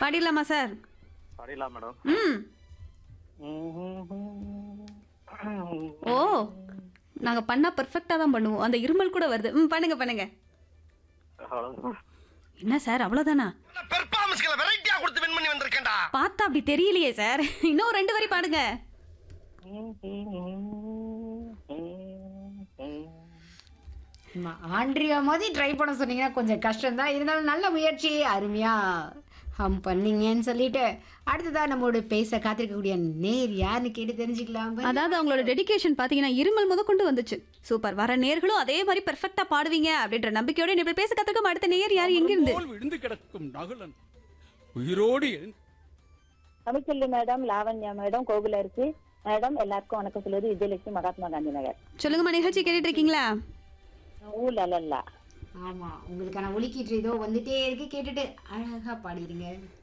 பாடிடலாமா sir பாடிடலாம் madam ம் ஓ நாங்க பண்ணா பெர்ஃபெக்ட்டா தான் பண்ணுவோம் அந்த இருமல் கூட வருது ம் பண்ணுங்க பண்ணுங்க அவ்வளவுதான். என்ன சார் அவ்வளவுதானா பெர்ஃபார்மன்ஸ்களை வெரைட்டியா கொடுத்து வின் பண்ணி வந்திருக்கேன்டா பார்த்தா அப்படி தெரியலையே சார் இன்னும் ரெண்டு வரி பாடுங்க ஆமா, ஆண்ட்ரியா மாதிரி ட்ரை பண்ண சொன்னீங்கன்னா கொஞ்சம் கஷ்டம் தான் இருந்தாலும் நல்ல முயற்சி அருமையா ஹம் பண்ணீங்கன்னு சொல்லிட்டு அடுத்ததா நம்மளோட பேச காத்திருக்கக்கூடிய நேர் யாருன்னு கேட்டு தெரிஞ்சுக்கலாம் அதாவது அவங்களோட டெடிகேஷன் பாத்தீங்கன்னா இருமல் முத கொண்டு வந்துச்சு சூப்பர் வர நேர்களும் அதே மாதிரி பெர்ஃபெக்ட்டா பாடுவீங்க அப்படின்ற நம்பிக்கையோட இப்ப பேச கத்துக்கும் அடுத்த நேர் யார் எங்க இருந்து போல் விழுந்து கிடக்கும் நகுலன் உயிரோடு எழுந்து தமிழ்ச்செல்வி மேடம் லாவண்யா மேடம் கோகுல இருக்கு மேடம் எல்லாருக்கும் வணக்கம் சொல்லுவது விஜயலட்சுமி மகாத்மா காந்தி நகர் சொல்லுங்கம்மா நிகழ்ச்சி கேட்டுட்டு இருக்கீங்களா ஊர்ல அல்ல ஆமா உங்களுக்கான ஒலிக்கீற்று ஏதோ வந்துட்டே இருக்கு கேட்டுட்டு அழகா பாடிடுங்க